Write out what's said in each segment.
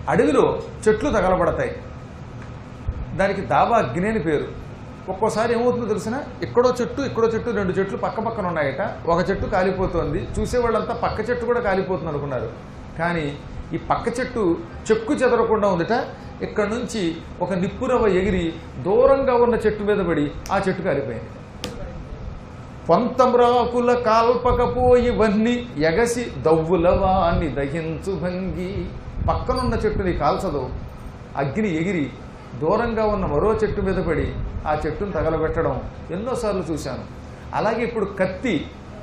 అడవిలో చెట్లు తగలబడతాయి దానికి దావా అగ్ని అని పేరు ఒక్కోసారి ఏమవుతుందో తెలిసిన ఇక్కడో చెట్టు ఇక్కడో చెట్టు రెండు చెట్లు పక్క పక్కన ఉన్నాయట ఒక చెట్టు కాలిపోతోంది చూసేవాళ్ళంతా పక్క చెట్టు కూడా కాలిపోతుంది అనుకున్నారు కానీ ఈ పక్క చెట్టు చెక్కు చెదరకుండా ఉందిట ఇక్కడ నుంచి ఒక నిప్పురవ ఎగిరి దూరంగా ఉన్న చెట్టు మీద పడి ఆ చెట్టు కాలిపోయింది పొంతమ్రాకుల కాల్పకపోయి వన్ని ఎగసి దవ్వులవాన్ని దహించు భంగి పక్కనున్న చెట్టుని కాల్చదు అగ్ని ఎగిరి దూరంగా ఉన్న మరో చెట్టు మీద పడి ఆ చెట్టును తగలబెట్టడం ఎన్నోసార్లు చూశాను అలాగే ఇప్పుడు కత్తి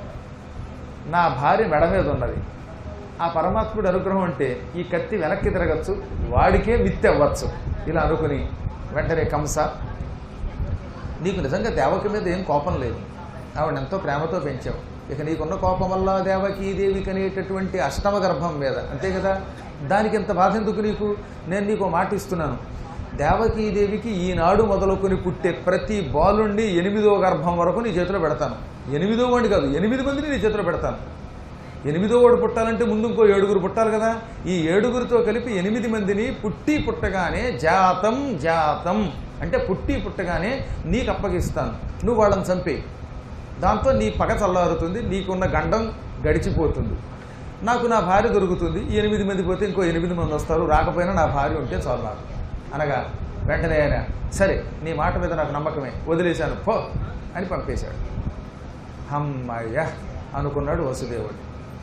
నా భార్య మెడ మీద ఉన్నది ఆ పరమాత్ముడి అనుగ్రహం అంటే ఈ కత్తి వెనక్కి తిరగచ్చు వాడికే విత్తి అవ్వచ్చు ఇలా అనుకుని వెంటనే కంస నీకు నిజంగా దేవకి మీద ఏం కోపం లేదు ఆవిడ ఎంతో ప్రేమతో పెంచావు ఇక నీకున్న కోపం వల్ల దేవకీ దేవికి అనేటటువంటి అష్టమ గర్భం మీద అంతే కదా దానికి ఎంత బాధ ఎందుకు నీకు నేను నీకు మాట ఇస్తున్నాను దేవకీ దేవికి ఈనాడు మొదలుకొని పుట్టే ప్రతి బాలుండి ఎనిమిదో గర్భం వరకు నీ చేతిలో పెడతాను ఎనిమిదో వాడిని కాదు ఎనిమిది మందిని నీ చేతిలో పెడతాను ఎనిమిదో వాడు పుట్టాలంటే ముందు ఇంకో ఏడుగురు పుట్టాలి కదా ఈ ఏడుగురితో కలిపి ఎనిమిది మందిని పుట్టి పుట్టగానే జాతం జాతం అంటే పుట్టి పుట్టగానే నీకు అప్పగిస్తాను నువ్వు వాళ్ళని చంపే దాంతో నీ పగ చల్లారుతుంది నీకున్న గండం గడిచిపోతుంది నాకు నా భార్య దొరుకుతుంది ఈ ఎనిమిది మంది పోతే ఇంకో ఎనిమిది మంది వస్తారు రాకపోయినా నా భార్య ఉంటే చాలు నాకు అనగా వెంటనే ఆయన సరే నీ మాట మీద నాకు నమ్మకమే వదిలేశాను పో అని పంపేశాడు అమ్మయ్య అనుకున్నాడు వసుదేవుడు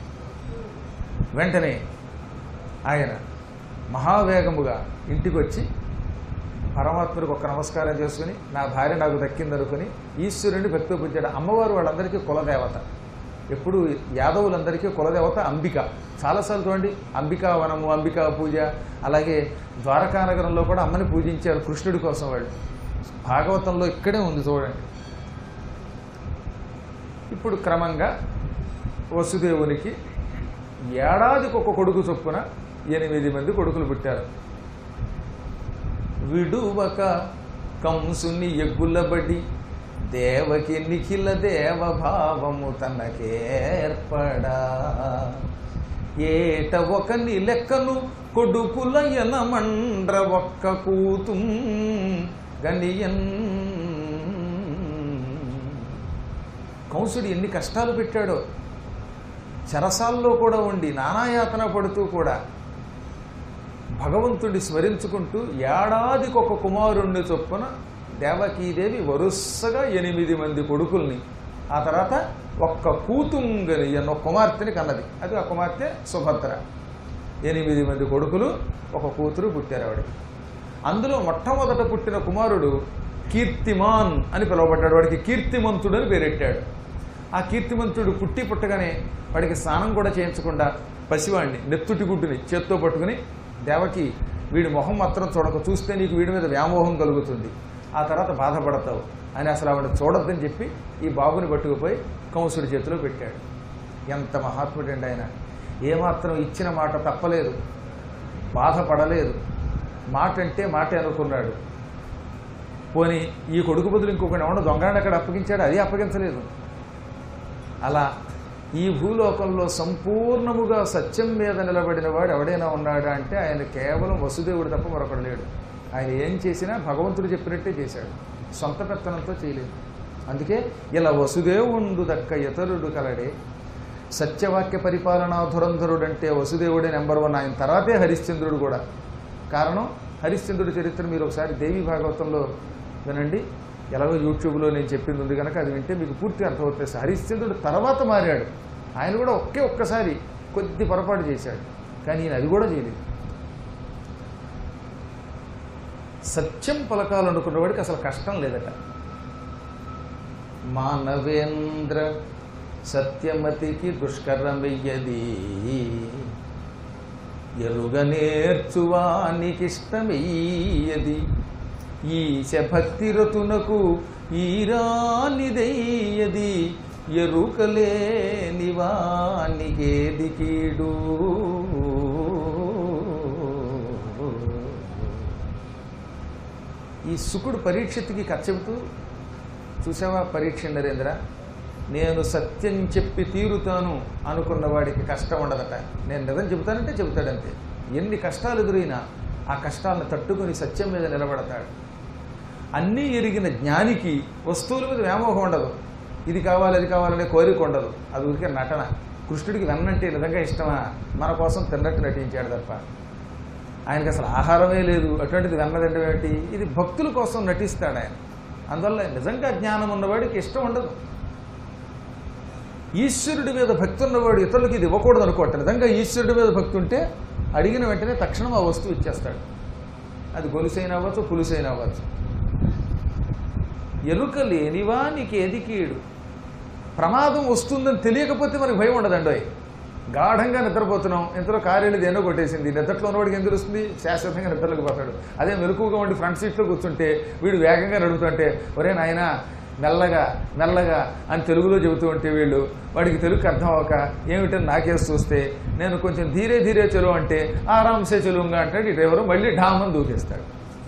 వెంటనే ఆయన మహావేగముగా ఇంటికి వచ్చి పరమాత్ముడికి ఒక్క నమస్కారం చేసుకుని నా భార్య నాకు దక్కిందనుకుని ఈశ్వరుని భక్తి పుట్టాడు అమ్మవారు వాళ్ళందరికీ కులదేవత ఎప్పుడు యాదవులందరికీ కులదేవత అంబిక చాలాసార్లు చూడండి అంబికా వనము అంబికా పూజ అలాగే ద్వారకా నగరంలో కూడా అమ్మని పూజించారు కృష్ణుడి కోసం వాళ్ళు భాగవతంలో ఇక్కడే ఉంది చూడండి ఇప్పుడు క్రమంగా వసుదేవునికి ఏడాదికి ఒక కొడుకు చొప్పున ఎనిమిది మంది కొడుకులు పుట్టారు విడువక కంసుని ఎగ్గులబడి దేవకి నిఖిల దేవభావము తనకేర్పడా ఏట ఒకని లెక్కను కొడుకుల ఎనమండ్ర ఒక్క కూతుం గనియన్ కంసుడు ఎన్ని కష్టాలు పెట్టాడో చెరసాల్లో కూడా ఉండి నానాయాతన పడుతూ కూడా భగవంతుడిని స్మరించుకుంటూ ఏడాదికి ఒక కుమారుణ్ణి చొప్పున దేవకీదేవి వరుసగా ఎనిమిది మంది కొడుకుల్ని ఆ తర్వాత ఒక్క కూతుంగని అన్న కుమార్తెని కన్నది అది ఆ కుమార్తె సుభద్ర ఎనిమిది మంది కొడుకులు ఒక కూతురు పుట్టారు ఆవిడకి అందులో మొట్టమొదట పుట్టిన కుమారుడు కీర్తిమాన్ అని పిలువబడ్డాడు వాడికి కీర్తిమంతుడు అని పేరెట్టాడు ఆ కీర్తిమంతుడు పుట్టి పుట్టగానే వాడికి స్నానం కూడా చేయించకుండా పసివాడిని నెత్తుటి గుడ్డుని చేత్తో పట్టుకుని దేవకి వీడి మొహం మాత్రం చూడక చూస్తే నీకు వీడి మీద వ్యామోహం కలుగుతుంది ఆ తర్వాత బాధపడతావు అని అసలు ఆవిడ చూడొద్దని చెప్పి ఈ బాబుని పట్టుకుపోయి కంసుడి చేతిలో పెట్టాడు ఎంత మహాత్ముడండి ఆయన ఏమాత్రం ఇచ్చిన మాట తప్పలేదు బాధపడలేదు మాట అంటే మాటే అనుకున్నాడు పోని ఈ కొడుకు బదులు ఇంకొకటి ఎవడో దొంగని అక్కడ అప్పగించాడు అది అప్పగించలేదు అలా ఈ భూలోకంలో సంపూర్ణముగా సత్యం మీద నిలబడిన వాడు ఎవడైనా ఉన్నాడా అంటే ఆయన కేవలం వసుదేవుడు తప్ప మరొకడు లేడు ఆయన ఏం చేసినా భగవంతుడు చెప్పినట్టే చేశాడు సొంత పెత్తనంతో చేయలేదు అందుకే ఇలా వసుదేవుండు దక్క ఇతరుడు కలడే సత్యవాక్య పరిపాలనా ధురంధరుడు అంటే వసుదేవుడే నెంబర్ వన్ ఆయన తర్వాతే హరిశ్చంద్రుడు కూడా కారణం హరిశ్చంద్రుడి చరిత్ర మీరు ఒకసారి దేవి భాగవతంలో వినండి ఎలాగో యూట్యూబ్లో నేను చెప్పింది ఉంది కనుక అది వింటే మీకు పూర్తిగా అర్థమవుతుంది హరిశ్చంద్రుడు తర్వాత మారాడు ఆయన కూడా ఒకే ఒక్కసారి కొద్ది పొరపాటు చేశాడు కానీ ఈయన అది కూడా చేయలేదు సత్యం పలకాలనుకున్న వాడికి అసలు కష్టం లేదట మానవేంద్ర సత్యమతికి దుష్కరమయ్యది ఎరుగ నేర్చువానికిష్టమయ్యది ఈశ భక్తి రతునకు ఈరానిదయ్యది ఎరుకలేని వానికేది కీడు ఈ సుకుడు పరీక్షిత్కి కథ చెబుతూ చూసావా పరీక్ష నరేంద్ర నేను సత్యం చెప్పి తీరుతాను అనుకున్న వాడికి కష్టం ఉండదట నేను నిజం చెబుతానంటే చెబుతాడంతే ఎన్ని కష్టాలు ఎదురైనా ఆ కష్టాలను తట్టుకొని సత్యం మీద నిలబడతాడు అన్నీ ఎరిగిన జ్ఞానికి వస్తువుల మీద వ్యామోహం ఉండదు ఇది కావాలి అది కావాలనే కోరిక ఉండదు అది ఊరికే నటన కృష్ణుడికి వెన్నంటే నిజంగా ఇష్టమా మన కోసం తిన్నట్టు నటించాడు తప్ప ఆయనకి అసలు ఆహారమే లేదు అటువంటిది వెన్నదండం ఏంటి ఇది భక్తుల కోసం నటిస్తాడు ఆయన అందువల్ల నిజంగా జ్ఞానం ఉన్నవాడికి ఇష్టం ఉండదు ఈశ్వరుడి మీద భక్తి ఉన్నవాడు ఇతరులకి ఇది ఇవ్వకూడదు అనుకోవటం నిజంగా ఈశ్వరుడి మీద భక్తి ఉంటే అడిగిన వెంటనే తక్షణం ఆ వస్తువు ఇచ్చేస్తాడు అది గొలుసైన అవ్వచ్చు పులుసైన అవ్వచ్చు ఎరుక లేనివానికి ఏది కీడు ప్రమాదం వస్తుందని తెలియకపోతే మనకి భయం ఉండదండి గాఢంగా నిద్రపోతున్నాం ఇంతలో కారేళ్ళు దేనో కొట్టేసింది నిద్రలో ఉన్నవాడికి ఎందుకు వస్తుంది శాశ్వతంగా నిద్రలోకి పోతాడు అదే మెలకుగా ఉండి ఫ్రంట్ సీట్లో కూర్చుంటే వీడు వేగంగా నడుపుతుంటే ఒరే నాయనా మెల్లగా మెల్లగా అని తెలుగులో చెబుతూ ఉంటే వీళ్ళు వాడికి తెలుగుకి అర్థం అవ్వక ఏమిటని నాకేసి చూస్తే నేను కొంచెం ధీరే ధీరే చెలువు అంటే ఆరాంసే చెలువుగా అంటాడు ఈ డ్రైవరు మళ్ళీ ఢామని దూకేస్తాడు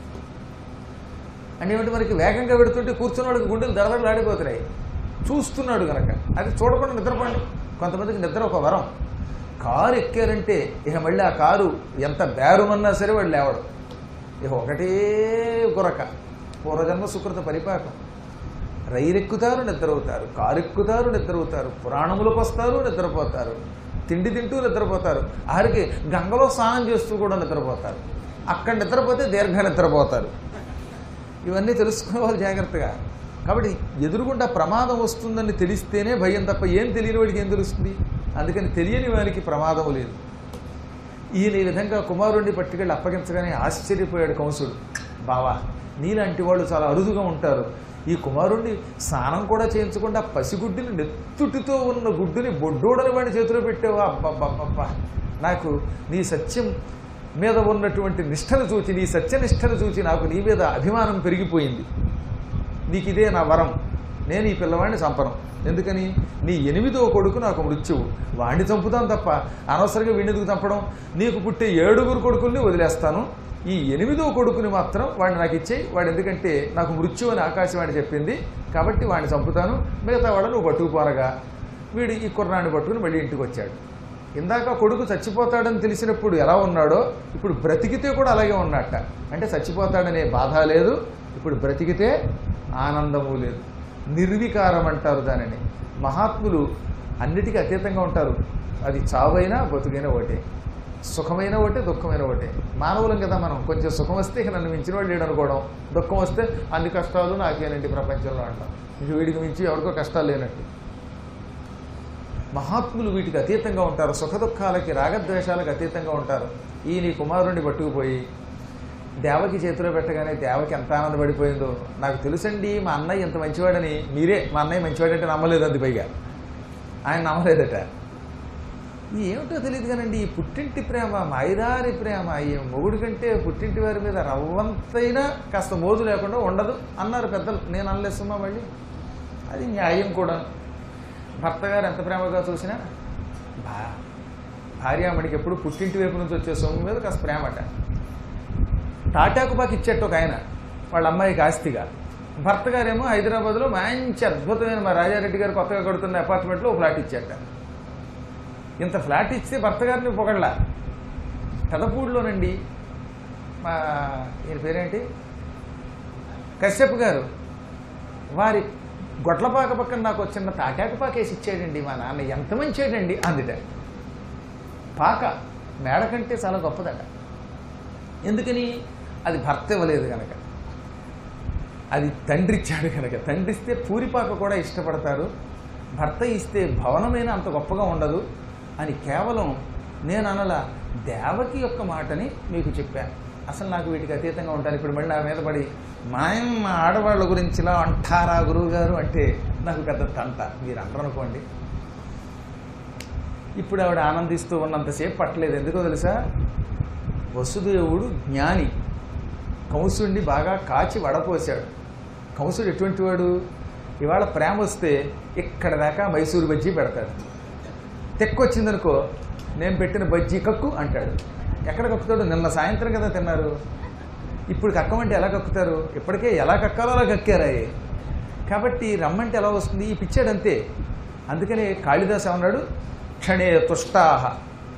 అంటే ఏమిటి మనకి వేగంగా పెడుతుంటే కూర్చున్న వాడికి గుండెలు దడదడలు ఆడిపోతున్నాయి చూస్తున్నాడు కనుక అది చూడకుండా నిద్రపోండి కొంతమందికి నిద్ర ఒక వరం కారు ఎక్కారంటే ఇక మళ్ళీ ఆ కారు ఎంత బేరుమన్నా సరే వాడు లేవడు ఇక ఒకటే గురక పూర్వజన్మ సుకృత పరిపాకం రైలెక్కుతారు నిద్రవుతారు కారు ఎక్కుతారు నిద్రవుతారు పురాణములకు వస్తారు నిద్రపోతారు తిండి తింటూ నిద్రపోతారు ఆరికి గంగలో స్నానం చేస్తూ కూడా నిద్రపోతారు అక్కడ నిద్రపోతే దీర్ఘ నిద్రపోతారు ఇవన్నీ తెలుసుకోవాలి జాగ్రత్తగా కాబట్టి ఎదురుగుండా ప్రమాదం వస్తుందని తెలిస్తేనే భయం తప్ప ఏం తెలియని వాడికి ఏం తెలుస్తుంది అందుకని తెలియని వారికి ప్రమాదం లేదు ఈయన ఈ విధంగా కుమారుడిని పట్టుకెళ్ళి అప్పగించగానే ఆశ్చర్యపోయాడు కంసుడు బావా నీలాంటి వాళ్ళు చాలా అరుదుగా ఉంటారు ఈ కుమారుణ్ణి స్నానం కూడా చేయించకుండా పసిగుడ్డిని నెత్తుటితో ఉన్న గుడ్డుని బొడ్డోడని వాడి చేతిలో పెట్టావా అబ్బబ్బబ్బబ్బా నాకు నీ సత్యం మీద ఉన్నటువంటి నిష్టను చూచి నీ సత్యనిష్టను చూచి నాకు నీ మీద అభిమానం పెరిగిపోయింది నీకు ఇదే నా వరం నేను ఈ పిల్లవాడిని చంపను ఎందుకని నీ ఎనిమిదో కొడుకు నాకు మృత్యువు వాడిని చంపుతాను తప్ప అనవసరంగా వీడిని చంపడం నీకు పుట్టే ఏడుగురు కొడుకుల్ని వదిలేస్తాను ఈ ఎనిమిదో కొడుకుని మాత్రం వాడిని నాకు ఇచ్చేయి వాడు ఎందుకంటే నాకు మృత్యు అని ఆకాశవాణి చెప్పింది కాబట్టి వాడిని చంపుతాను మిగతా వాడు నువ్వు పట్టుకుపోరగా వీడు ఈ కుర్రాన్ని పట్టుకుని మళ్ళీ ఇంటికి వచ్చాడు ఇందాక కొడుకు చచ్చిపోతాడని తెలిసినప్పుడు ఎలా ఉన్నాడో ఇప్పుడు బ్రతికితే కూడా అలాగే ఉన్నట్ట అంటే చచ్చిపోతాడనే బాధ లేదు ఇప్పుడు బ్రతికితే ఆనందము లేదు నిర్వికారం అంటారు దానిని మహాత్ములు అన్నిటికీ అతీతంగా ఉంటారు అది చావైనా బతుకైనా ఒకటే సుఖమైన ఒకటే దుఃఖమైన ఒకటే మానవులం కదా మనం కొంచెం సుఖం వస్తే ఇక నన్ను మించిన వాడు లేడు అనుకోవడం దుఃఖం వస్తే అన్ని కష్టాలు నాకేనండి ప్రపంచంలో అంటాం ఇంక వీడికి మించి ఎవరికో కష్టాలు లేనట్టు మహాత్ములు వీటికి అతీతంగా ఉంటారు సుఖ దుఃఖాలకి రాగద్వేషాలకు అతీతంగా ఉంటారు ఈ నీ కుమారుడిని పట్టుకుపోయి దేవకి చేతిలో పెట్టగానే దేవకి ఎంత ఆనందపడిపోయిందో నాకు తెలుసండి మా అన్నయ్య ఇంత మంచివాడని మీరే మా అన్నయ్య మంచివాడంటే నమ్మలేదు అది పైగా ఆయన నమ్మలేదట ఈ ఏమిటో తెలియదు కానండి ఈ పుట్టింటి ప్రేమ మాయిదారి ప్రేమ ఈ మొగుడు కంటే పుట్టింటి వారి మీద రవ్వంతైనా కాస్త మోజు లేకుండా ఉండదు అన్నారు పెద్దలు నేను అనలేస్తున్నా మళ్ళీ అది న్యాయం కూడా భర్త గారు ఎంత ప్రేమగా చూసినా భా భార్యామణికి ఎప్పుడు పుట్టింటి వైపు నుంచి వచ్చే సొమ్ము మీద కాస్త ప్రేమట తాటాకు పాకి ఇచ్చేట్టు ఒక ఆయన వాళ్ళ అమ్మాయికి ఆస్తిగా భర్త గారేమో హైదరాబాద్లో మంచి అద్భుతమైన మా రాజారెడ్డి గారు కొత్తగా కడుతున్న అపార్ట్మెంట్లో ఒక ఫ్లాట్ ఇచ్చాట ఇంత ఫ్లాట్ ఇస్తే భర్త గారిని పొగళ్ళ పెదపూడిలోనండి మా ఈయన పేరేంటి కశ్యప్ గారు వారి గొడ్లపాక పక్కన నాకు ఒక చిన్న తాటాకు పాక వేసి ఇచ్చాడండి మా నాన్న ఎంత మంచాడండి అందుట పాక మేడ కంటే చాలా గొప్పదట ఎందుకని అది భర్త ఇవ్వలేదు కనుక అది తండ్రి ఇచ్చాడు కనుక తండ్రి ఇస్తే పూరిపాక కూడా ఇష్టపడతారు భర్త ఇస్తే భవనమైన అంత గొప్పగా ఉండదు అని కేవలం నేను అనలా దేవకి యొక్క మాటని మీకు చెప్పాను అసలు నాకు వీటికి అతీతంగా ఉంటాను ఇప్పుడు మళ్ళీ నా మీద పడి మాయం మా ఆడవాళ్ళ గురించి ఇలా అంటారా గురువు గారు అంటే నాకు పెద్ద తంట మీరు అంటారు అనుకోండి ఇప్పుడు ఆవిడ ఆనందిస్తూ ఉన్నంతసేపు పట్టలేదు ఎందుకో తెలుసా వసుదేవుడు జ్ఞాని కంసుడిని బాగా కాచి వడపోశాడు కంసుడు ఎటువంటి వాడు ఇవాళ ప్రేమ వస్తే ఇక్కడ దాకా మైసూరు బజ్జీ పెడతాడు తెక్కొచ్చిందనుకో నేను పెట్టిన బజ్జీ కక్కు అంటాడు ఎక్కడ కక్కుతాడు నిన్న సాయంత్రం కదా తిన్నారు ఇప్పుడు కక్కమంటే ఎలా కక్కుతారు ఇప్పటికే ఎలా కక్కాలో అలా కక్కారాయి కాబట్టి రమ్మంటే ఎలా వస్తుంది ఈ పిచ్చాడు అంతే అందుకనే కాళిదాస్ ఏమన్నాడు క్షణే తుష్టాహ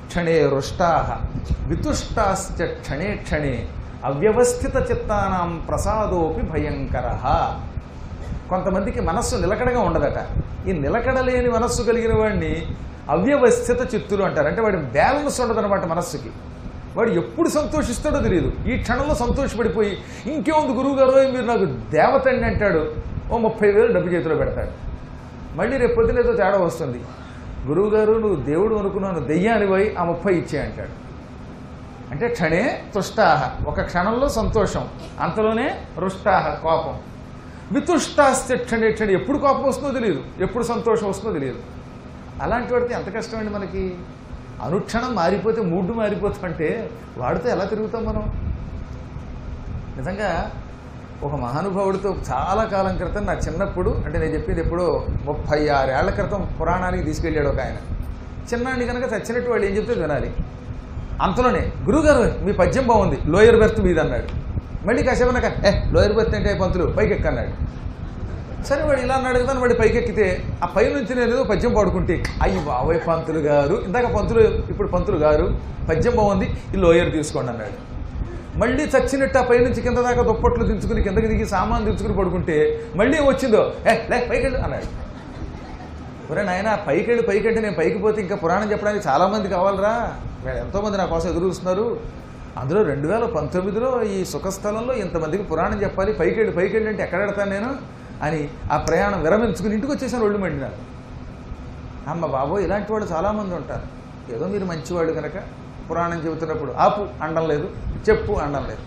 క్షణే రుష్టా వితుష్టాశ్చ క్షణే క్షణే అవ్యవస్థిత చిత్తానాం ప్రసాదోపి భయంకర కొంతమందికి మనస్సు నిలకడగా ఉండదట ఈ నిలకడ లేని మనస్సు కలిగిన వాడిని అవ్యవస్థిత చిత్తులు అంటారు అంటే వాడి బ్యాలెన్స్ ఉండదన్నమాట మనస్సుకి వాడు ఎప్పుడు సంతోషిస్తాడో తెలియదు ఈ క్షణంలో సంతోషపడిపోయి ఇంకేముంది గురువు గారు మీరు నాకు దేవత అండి అంటాడు ఓ ముప్పై వేలు డబ్బు చేతిలో పెడతాడు మళ్ళీ రేపు పొద్దున ఏదో తేడా వస్తుంది గురువు గారు నువ్వు దేవుడు అనుకున్నాను దెయ్యాన్ని పోయి ఆ ముప్పై ఇచ్చే అంటాడు అంటే క్షణే తుష్టాహ ఒక క్షణంలో సంతోషం అంతలోనే రుష్టాహ కోపం వితుష్టాస్తే క్షణే క్షణి ఎప్పుడు కోపం వస్తుందో తెలియదు ఎప్పుడు సంతోషం వస్తుందో తెలియదు అలాంటి వాడితే ఎంత కష్టం అండి మనకి అనుక్షణం మారిపోతే మూడ్డు మారిపోతుంటే వాడితో ఎలా తిరుగుతాం మనం నిజంగా ఒక మహానుభావుడితో చాలా కాలం క్రితం నా చిన్నప్పుడు అంటే నేను చెప్పేది ఎప్పుడో ముప్పై ఆరేళ్ల క్రితం పురాణానికి తీసుకెళ్ళాడు ఒక ఆయన చిన్నాడిని కనుక చచ్చినట్టు వాళ్ళు ఏం చెప్తే వినాలి అంతలోనే గురువుగారు మీ పద్యం బాగుంది లోయర్ బెర్త్ మీద అన్నాడు మళ్ళీ కాసేపు నాకు ఏ లోయర్ బెర్త్ అంటే పంతులు పైకి ఎక్కన్నాడు సరే వాడు ఇలా అన్నాడు కదా అని వాడు పైకి ఎక్కితే ఆ పై నుంచి నేను ఏదో పద్యం పాడుకుంటే అయ్యి బావోయ్ పంతులు గారు ఇందాక పంతులు ఇప్పుడు పంతులు గారు పద్యం బాగుంది ఈ లోయర్ తీసుకోండి అన్నాడు మళ్ళీ చచ్చినట్టు ఆ పై నుంచి కింద దాకా దుప్పట్లు దించుకుని కిందకి దిగి సామాన్ దించుకుని పడుకుంటే మళ్ళీ ఏం వచ్చిందో ఏ లే పైకి వెళ్ళు అన్నాడు ఒరే నాయన పైకి వెళ్ళి పైకి అంటే నేను పైకి పోతే ఇంకా పురాణం చెప్పడానికి చాలా మంది కావాలరా వీళ్ళు ఎంతోమంది నా కోసం ఎదురు చూస్తున్నారు అందులో రెండు వేల పంతొమ్మిదిలో ఈ సుఖస్థలంలో ఇంతమందికి పురాణం చెప్పాలి పైకి వెళ్ళి పైకి వెళ్ళి అంటే ఎక్కడ పెడతాను నేను అని ఆ ప్రయాణం విరమించుకుని ఇంటికి వచ్చేసాను ఒళ్ళు మండినారు అమ్మ బాబో ఇలాంటి వాళ్ళు చాలామంది ఉంటారు ఏదో మీరు మంచివాళ్ళు కనుక పురాణం చెబుతున్నప్పుడు ఆపు అండం లేదు చెప్పు అండం లేదు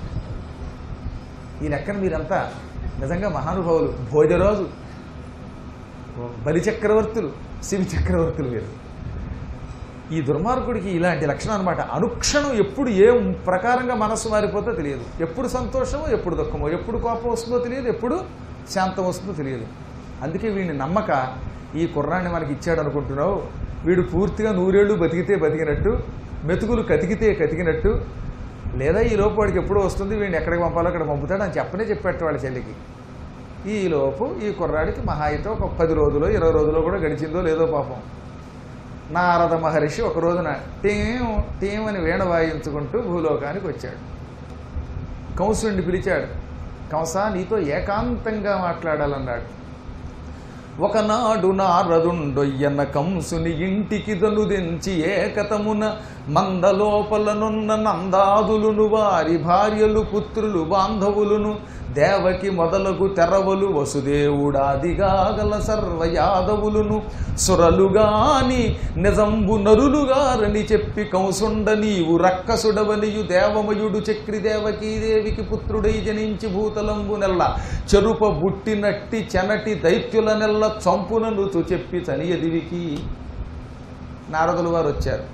ఈ లెక్కన మీరంతా నిజంగా మహానుభావులు భోజరాజు బలి చక్రవర్తులు శివి చక్రవర్తులు వీరు ఈ దుర్మార్గుడికి ఇలాంటి లక్షణం అనమాట అనుక్షణం ఎప్పుడు ఏ ప్రకారంగా మనస్సు మారిపోతో తెలియదు ఎప్పుడు సంతోషమో ఎప్పుడు దుఃఖమో ఎప్పుడు కోపం వస్తుందో తెలియదు ఎప్పుడు శాంతం వస్తుందో తెలియదు అందుకే వీడిని నమ్మక ఈ కుర్రాన్ని మనకి ఇచ్చాడు అనుకుంటున్నావు వీడు పూర్తిగా నూరేళ్లు బతికితే బతికినట్టు మెతుకులు కతికితే కతికినట్టు లేదా ఈ లోపు వాడికి ఎప్పుడు వస్తుంది వీడిని ఎక్కడికి పంపాలో అక్కడ పంపుతాడు అని చెప్పనే చెప్పాడు వాళ్ళ చెల్లికి ఈ లోపు ఈ కుర్రాడికి మహా అయితే ఒక పది రోజులో ఇరవై రోజులో కూడా గడిచిందో లేదో పాపం నారద మహర్షి ఒక రోజున టీం టీం అని వీణ వాయించుకుంటూ భూలోకానికి వచ్చాడు కంసుడిని పిలిచాడు కంస నీతో ఏకాంతంగా మాట్లాడాలన్నాడు ఒకనాడు నారదుండొయ్యన్న కంసుని ఇంటికి దనుదించి ఏకతమున మందలోపలనున్న నందాదులును వారి భార్యలు పుత్రులు బాంధవులును దేవకి మొదలగు తెరవలు వసుదేవుడాదిగా గల సర్వ యాదవులును సురలుగాని నిజంబు నరులుగారని చెప్పి కంసుండ నీవు రక్కసుడవనియు దేవమయుడు చక్రి దేవకీ దేవికి పుత్రుడై జనించి భూతలంబు నెల్ల చెరుప బుట్టినట్టి చెనటి దైత్యుల నెల్ల చంపుననుతు చెప్పి చనియదివికి నారదులు వారు వచ్చారు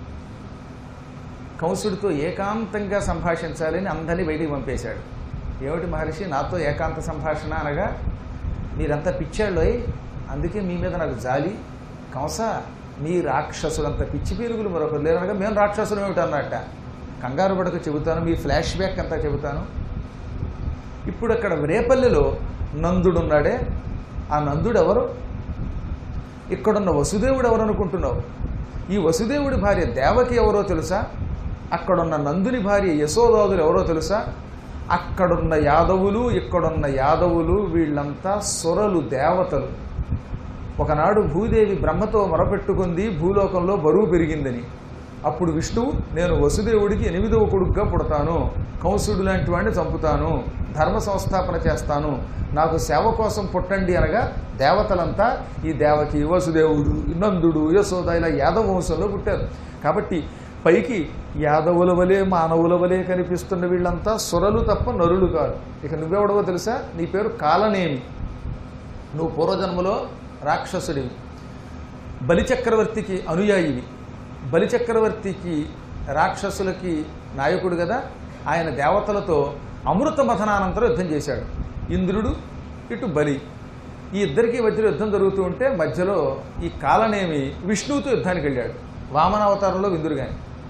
కంసుడితో ఏకాంతంగా సంభాషించాలని అందరినీ బయటికి పంపేశాడు ఏమిటి మహర్షి నాతో ఏకాంత సంభాషణ అనగా మీరంతా పిచ్చాళ్ళోయ్ అందుకే మీ మీద నాకు జాలి కంస మీ రాక్షసులంత పిచ్చి పీరుగులు మరొకరు లేరు అనగా మేము రాక్షసులు ఏమిటి అన్నట్ట కంగారు పడక చెబుతాను మీ ఫ్లాష్ బ్యాక్ అంతా చెబుతాను ఇప్పుడు అక్కడ రేపల్లిలో నందుడు ఉన్నాడే ఆ నందుడు ఎవరు ఇక్కడున్న వసుదేవుడు ఎవరు అనుకుంటున్నావు ఈ వసుదేవుడి భార్య దేవకి ఎవరో తెలుసా అక్కడున్న నందుని భార్య యశోదాదులు ఎవరో తెలుసా అక్కడున్న యాదవులు ఇక్కడున్న యాదవులు వీళ్ళంతా సొరలు దేవతలు ఒకనాడు భూదేవి బ్రహ్మతో మొరపెట్టుకుంది భూలోకంలో బరువు పెరిగిందని అప్పుడు విష్ణువు నేను వసుదేవుడికి ఎనిమిదవ కొడుకుగా పుడతాను కంసుడు లాంటి వాడిని చంపుతాను ధర్మ సంస్థాపన చేస్తాను నాకు సేవ కోసం పుట్టండి అనగా దేవతలంతా ఈ దేవకి వసుదేవుడు నందుడు యశోద ఇలా యాదవ వంశంలో పుట్టారు కాబట్టి పైకి యాదవుల వలె మానవుల వలె కనిపిస్తున్న వీళ్ళంతా సురలు తప్ప నరులు కాదు ఇక నువ్వెవడవో తెలుసా నీ పేరు కాలనేమి నువ్వు పూర్వజన్మలో రాక్షసుడివి బలిచక్రవర్తికి అనుయాయివి బలిచక్రవర్తికి రాక్షసులకి నాయకుడు కదా ఆయన దేవతలతో అమృత మథనానంతరం యుద్ధం చేశాడు ఇంద్రుడు ఇటు బలి ఈ ఇద్దరికి మధ్యలో యుద్ధం జరుగుతూ ఉంటే మధ్యలో ఈ కాలనేమి విష్ణువుతో యుద్ధానికి వెళ్ళాడు వామన అవతారంలో ఇంద్రుడు కానీ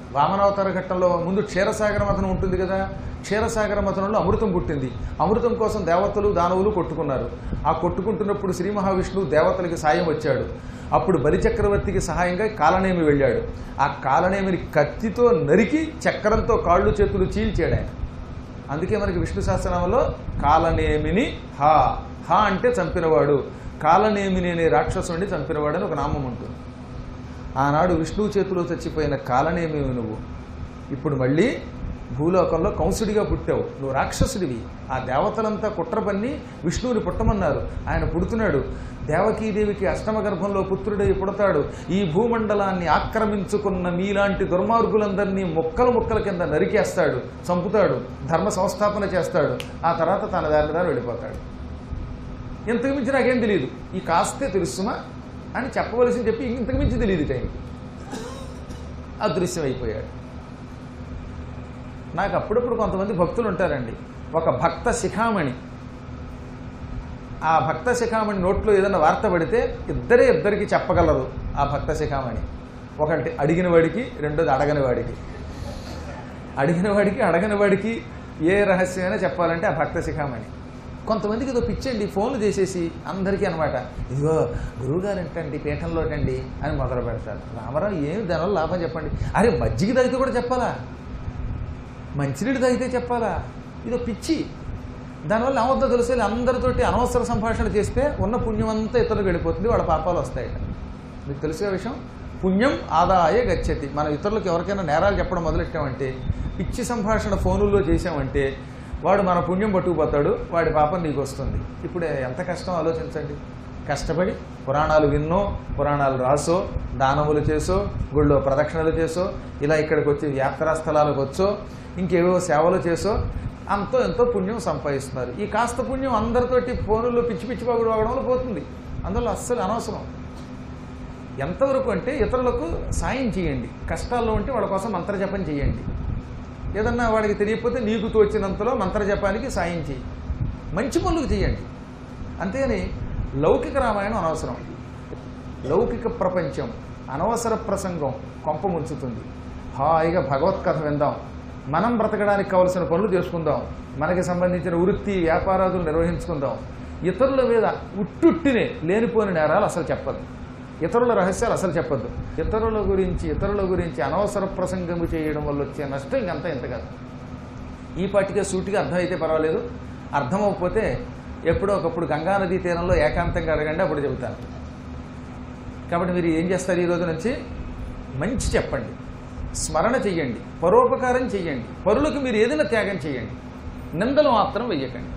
వామనావతార ఘట్టంలో ముందు క్షీరసాగర మథనం ఉంటుంది కదా క్షీరసాగర మథనంలో అమృతం పుట్టింది అమృతం కోసం దేవతలు దానవులు కొట్టుకున్నారు ఆ కొట్టుకుంటున్నప్పుడు శ్రీ మహావిష్ణువు దేవతలకి సాయం వచ్చాడు అప్పుడు బలిచక్రవర్తికి సహాయంగా కాలనేమి వెళ్ళాడు ఆ కాలనేమిని కత్తితో నరికి చక్రంతో కాళ్ళు చేతులు చీల్చాడు ఆయన అందుకే మనకి విష్ణు సహస్రనామంలో కాలనేమిని హా హా అంటే చంపినవాడు కాలనేమిని అనే రాక్షసుని చంపినవాడు అని ఒక నామం ఉంటుంది ఆనాడు విష్ణువు చేతిలో చచ్చిపోయిన కాలనేమి నువ్వు ఇప్పుడు మళ్ళీ భూలోకంలో కంసుడిగా పుట్టావు నువ్వు రాక్షసుడివి ఆ దేవతలంతా కుట్ర పన్ని విష్ణువుని పుట్టమన్నారు ఆయన పుడుతున్నాడు దేవకీదేవికి అష్టమ గర్భంలో పుత్రుడై పుడతాడు ఈ భూమండలాన్ని ఆక్రమించుకున్న మీలాంటి దుర్మార్గులందరినీ ముక్కలు ముక్కల కింద నరికేస్తాడు చంపుతాడు ధర్మ సంస్థాపన చేస్తాడు ఆ తర్వాత తన దారి దారి వెళ్ళిపోతాడు ఇంతకు మించి నాకేం తెలియదు ఈ కాస్తే తెలుసుమా అని చెప్పవలసి చెప్పి ఇంతకు మించి తెలియదు టైంకి అదృశ్యమైపోయాడు నాకు అప్పుడప్పుడు కొంతమంది భక్తులు ఉంటారండి ఒక భక్త శిఖామణి ఆ భక్త శిఖామణి నోట్లో ఏదైనా వార్త పడితే ఇద్దరే ఇద్దరికి చెప్పగలరు ఆ భక్త శిఖామణి ఒకటి అడిగిన వాడికి రెండోది అడగని వాడికి అడిగిన వాడికి అడగని వాడికి ఏ రహస్యమైనా చెప్పాలంటే ఆ భక్త శిఖామణి కొంతమందికి ఏదో పిచ్చండి ఫోన్లు చేసేసి అందరికీ అనమాట ఇదిగో గురువుగారు ఏంటండి పీఠంలోటండి అని మొదలు పెడతారు రామారావు ఏమి దానివల్ల లాభం చెప్పండి అరే మజ్జిగ తాగితే కూడా చెప్పాలా మంచినీళ్ళు తాగితే చెప్పాలా ఇదో పిచ్చి దానివల్ల ఏమవుతుందో తెలిసి అందరితోటి అనవసర సంభాషణ చేస్తే ఉన్న పుణ్యం అంతా ఇతరులకు వెళ్ళిపోతుంది వాళ్ళ పాపాలు వస్తాయట మీకు తెలిసే విషయం పుణ్యం ఆదాయ గచ్చతి మనం ఇతరులకు ఎవరికైనా నేరాలు చెప్పడం మొదలెట్టామంటే పిచ్చి సంభాషణ ఫోనుల్లో చేసామంటే వాడు మన పుణ్యం పట్టుకుపోతాడు వాడి పాపం నీకు వస్తుంది ఇప్పుడు ఎంత కష్టం ఆలోచించండి కష్టపడి పురాణాలు విన్నో పురాణాలు రాసో దానములు చేసో గుళ్ళో ప్రదక్షిణలు చేసో ఇలా ఇక్కడికి వచ్చి యాత్రా స్థలాలకు వచ్చో ఇంకేవో సేవలు చేసో అంతో ఎంతో పుణ్యం సంపాదిస్తున్నారు ఈ కాస్త పుణ్యం అందరితోటి ఫోనుల్లో పిచ్చి పిచ్చి పాగుడు వాగడం వల్ల పోతుంది అందులో అస్సలు అనవసరం ఎంతవరకు అంటే ఇతరులకు సాయం చేయండి కష్టాల్లో ఉంటే వాళ్ళ కోసం మంత్రజపం చేయండి ఏదన్నా వాడికి తెలియకపోతే నీకు తోచినంతలో మంత్రజపానికి సాయం చేయి మంచి పనులకు చేయండి అంతేని లౌకిక రామాయణం అనవసరం లౌకిక ప్రపంచం అనవసర ప్రసంగం కొంప ముంచుతుంది హాయిగా భగవత్కథ విందాం మనం బ్రతకడానికి కావలసిన పనులు చేసుకుందాం మనకి సంబంధించిన వృత్తి వ్యాపారాదులు నిర్వహించుకుందాం ఇతరుల మీద ఉట్టుట్టినే లేనిపోని నేరాలు అసలు చెప్పదు ఇతరుల రహస్యాలు అసలు చెప్పొద్దు ఇతరుల గురించి ఇతరుల గురించి అనవసర ప్రసంగము చేయడం వల్ల వచ్చే నష్టం ఇంకంతా ఇంత కాదు ఈ పాటికే సూటిగా అర్థమైతే పర్వాలేదు అర్థమవకపోతే ఎప్పుడో ఒకప్పుడు గంగానదీ తీరంలో ఏకాంతంగా అడగండి అప్పుడు చెబుతాను కాబట్టి మీరు ఏం చేస్తారు ఈ రోజు నుంచి మంచి చెప్పండి స్మరణ చెయ్యండి పరోపకారం చెయ్యండి పరులకు మీరు ఏదైనా త్యాగం చేయండి నిందలు మాత్రం వెయ్యకండి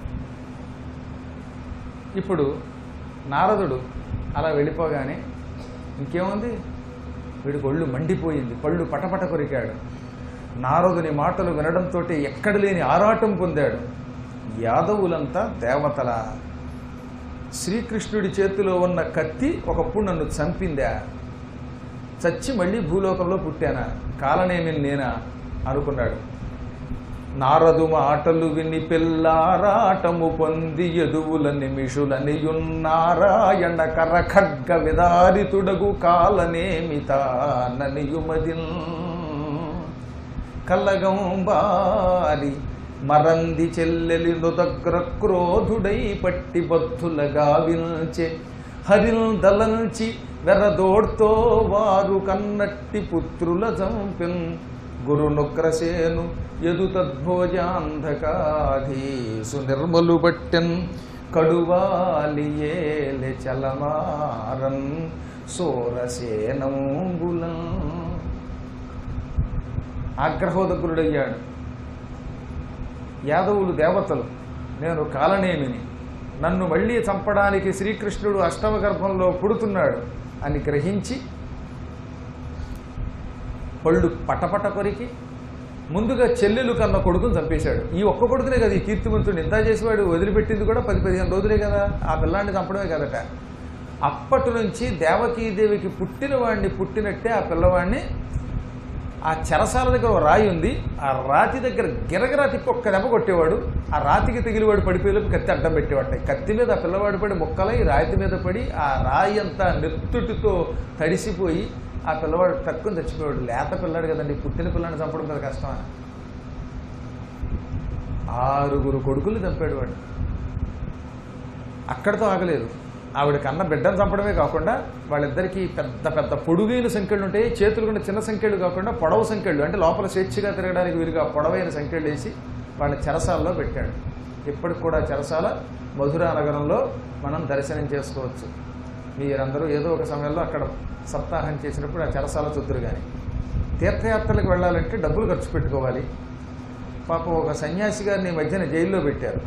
ఇప్పుడు నారదుడు అలా వెళ్ళిపోగానే ఇంకేముంది వీడికి ఒళ్ళు మండిపోయింది పళ్ళు పటపట కొరికాడు నారదుని మాటలు వినడంతో ఎక్కడ లేని ఆరాటం పొందాడు యాదవులంతా దేవతల శ్రీకృష్ణుడి చేతిలో ఉన్న కత్తి ఒకప్పుడు నన్ను చంపిందా చచ్చి మళ్ళీ భూలోకంలో పుట్టానా కాలనేమి నేనా అనుకున్నాడు నారదు మాటలు విని పిల్లారాటము పొంది ఎదువుల నిమిషులనియున్నారాయణ కర ఖడ్గ విదారితుడగు కాలనేమితాననియుమదిన్ కల్లగంబారి మరంది చెల్లెలి నుదగ్ర క్రోధుడై పట్టి బద్ధులగా విల్చె హరిల్ దలంచి వెరదోడ్తో వారు కన్నట్టి పుత్రుల చంపిన్ గురునుగ్రసేను యదు తద్భోజాంధకాధీసు నిర్మలు బట్టెన్ కడువాలి ఏలె చలమారన్ సోరసేనంబులం ఆగ్రహోదగ్రుడయ్యాడు యాదవులు దేవతలు నేను కాలనేమిని నన్ను మళ్ళీ చంపడానికి శ్రీకృష్ణుడు అష్టమ గర్భంలో పుడుతున్నాడు అని గ్రహించి పళ్ళు పటపట కొరికి ముందుగా చెల్లెలు కన్న కొడుకుని చంపేశాడు ఈ ఒక్క కొడుకునే కదా ఈ కీర్తిమంతుడు నిందా చేసేవాడు వదిలిపెట్టింది కూడా పది పదిహేను రోజులే కదా ఆ పిల్లాన్ని చంపడమే కదట అప్పటి నుంచి దేవకీదేవికి పుట్టిన వాడిని పుట్టినట్టే ఆ పిల్లవాడిని ఆ చెరసాల దగ్గర ఒక రాయి ఉంది ఆ రాతి దగ్గర గిరగిరా తిప్పి ఒక్క దెబ్బ కొట్టేవాడు ఆ రాతికి తగిలివాడు పడిపోయేలోపు కత్తి అడ్డం పెట్టేవాడు కత్తి మీద ఆ పిల్లవాడు పడి ముక్కలై రాతి మీద పడి ఆ రాయి అంతా నెత్తుటితో తడిసిపోయి ఆ ఆ పిల్లవాడు తక్కువ చచ్చిపోయాడు లేత పిల్లాడు కదండి పుట్టిన పిల్లాడిని చంపడం కదా కష్టమా ఆరుగురు కొడుకులు చంపాడు వాడు అక్కడితో ఆగలేదు ఆవిడ కన్న బిడ్డను చంపడమే కాకుండా వాళ్ళిద్దరికీ పెద్ద పెద్ద పొడుగైన సంఖ్యలు ఉంటాయి చేతులు కూడా చిన్న సంఖ్యలు కాకుండా పొడవు సంఖ్యలు అంటే లోపల స్వేచ్ఛగా తిరగడానికి వీలుగా పొడవైన సంఖ్యలు వేసి వాళ్ళ చెరసాల్లో పెట్టాడు ఇప్పటికి కూడా చెరసాల మధురా నగరంలో మనం దర్శనం చేసుకోవచ్చు మీరందరూ ఏదో ఒక సమయంలో అక్కడ సప్తాహం చేసినప్పుడు ఆ చెరసాల చుద్దరు కానీ తీర్థయాత్రలకు వెళ్ళాలంటే డబ్బులు ఖర్చు పెట్టుకోవాలి పాపం ఒక సన్యాసి గారిని ఈ మధ్యన జైల్లో పెట్టారు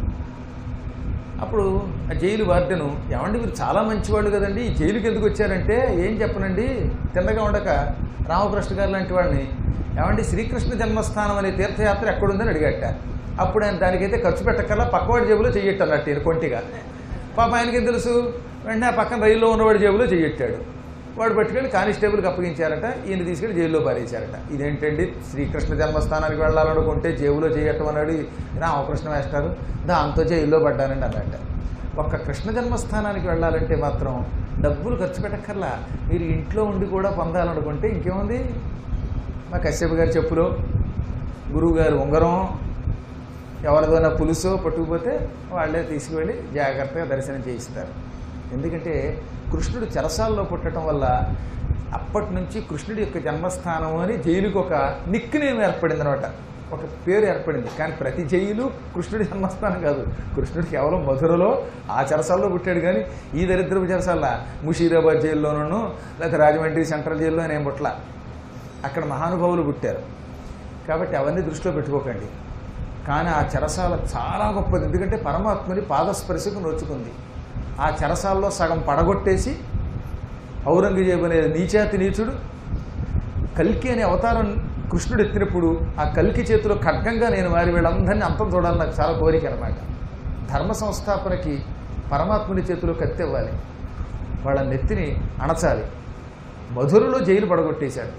అప్పుడు ఆ జైలు వార్డెను ఏమండి మీరు చాలా మంచివాళ్ళు కదండి ఈ జైలుకి ఎందుకు వచ్చారంటే ఏం చెప్పనండి తిన్నగా ఉండక రామకృష్ణ గారు లాంటి వాడిని ఏమండి శ్రీకృష్ణ జన్మస్థానం అనే తీర్థయాత్ర ఎక్కడుందని అడిగట అప్పుడు ఆయన దానికైతే ఖర్చు పెట్టకల్లా పక్కవాడి జేబులో చెయ్యట్టన్నట్టు ఈయన కొంటిగా పాప ఆయనకేం తెలుసు వెంటనే ఆ పక్కన రైల్లో ఉన్నవాడి జేబులో చెయ్యట్టాడు వాడు పట్టుకెళ్ళి కానిస్టేబుల్కి అప్పగించారట ఈయన తీసుకెళ్ళి జైల్లో పారేశారట ఇదేంటండి శ్రీకృష్ణ జన్మస్థానానికి వెళ్ళాలనుకుంటే జేబులో చేయటం అన్నాడు రామకృష్ణ వేస్తారు దాంతో జైల్లో పడ్డానండి అన్నట్ట ఒక్క కృష్ణ జన్మస్థానానికి వెళ్ళాలంటే మాత్రం డబ్బులు ఖర్చు పెట్టక్కర్లా మీరు ఇంట్లో ఉండి కూడా పొందాలనుకుంటే ఇంకేముంది మా కశ్యప గారి చెప్పులో గురువు గారు ఉంగరం ఎవరిదైనా పులుసో పట్టుకుపోతే వాళ్ళే తీసుకువెళ్ళి జాగ్రత్తగా దర్శనం చేయిస్తారు ఎందుకంటే కృష్ణుడు చెరసాల్లో పుట్టడం వల్ల అప్పటి నుంచి కృష్ణుడి యొక్క జన్మస్థానం అని జైలుకి ఒక నిక్ నేమ్ ఏర్పడింది అనమాట ఒక పేరు ఏర్పడింది కానీ ప్రతి జైలు కృష్ణుడి జన్మస్థానం కాదు కృష్ణుడు కేవలం మధురలో ఆ చెరసాల్లో పుట్టాడు కానీ ఈ దరిద్రపు చెరసాల ముషీరాబాద్ జైల్లోనూ లేకపోతే రాజమండ్రి సెంట్రల్ జైల్లో నేను పుట్ల అక్కడ మహానుభావులు పుట్టారు కాబట్టి అవన్నీ దృష్టిలో పెట్టుకోకండి కానీ ఆ చెరసాల చాలా గొప్పది ఎందుకంటే పరమాత్మని పాదస్పర్శకు నోచుకుంది ఆ చెరసాల్లో సగం పడగొట్టేసి ఔరంగజేబు అనే నీచాతి నీచుడు కల్కి అనే అవతారం కృష్ణుడు ఎత్తినప్పుడు ఆ కల్కి చేతిలో ఖడ్గంగా నేను వారి వీళ్ళందరినీ అంతం చూడాలని నాకు చాలా కోరిక అనమాట ధర్మ సంస్థాపనకి పరమాత్ముని చేతిలో కత్తి ఇవ్వాలి వాళ్ళ నెత్తిని అణచాలి మధురలో జైలు పడగొట్టేశాడు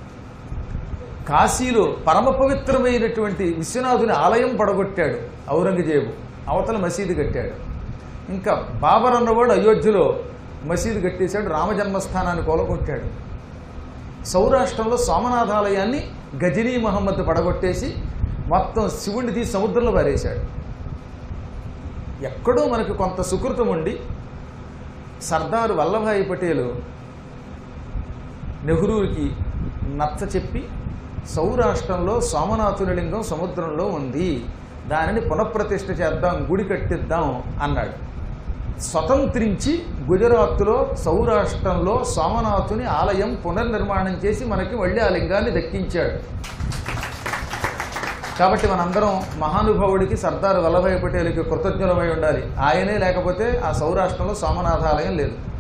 కాశీలో పరమ పవిత్రమైనటువంటి విశ్వనాథుని ఆలయం పడగొట్టాడు ఔరంగజేబు అవతల మసీదు కట్టాడు ఇంకా బాబర్ అన్నవాడు అయోధ్యలో మసీదు కట్టేశాడు రామజన్మస్థానాన్ని కోలగొట్టాడు సౌరాష్ట్రంలో సోమనాథాలయాన్ని గజనీ మహమ్మద్ పడగొట్టేసి మొత్తం శివుడిని తీసి సముద్రంలో పారేశాడు ఎక్కడో మనకు కొంత సుకృతం ఉండి సర్దారు వల్లభాయి పటేలు నెహ్రూకి నచ్చ చెప్పి సౌరాష్ట్రంలో సోమనాథుని లింగం సముద్రంలో ఉంది దానిని పునఃప్రతిష్ఠ చేద్దాం గుడి కట్టిద్దాం అన్నాడు స్వతంత్రించి గుజరాత్లో సౌరాష్ట్రంలో సోమనాథుని ఆలయం పునర్నిర్మాణం చేసి మనకి మళ్ళీ ఆ లింగాన్ని దక్కించాడు కాబట్టి మనందరం మహానుభావుడికి సర్దార్ వల్లభాయ్ పటేల్కి కృతజ్ఞులమై ఉండాలి ఆయనే లేకపోతే ఆ సౌరాష్ట్రంలో సోమనాథాలయం లేదు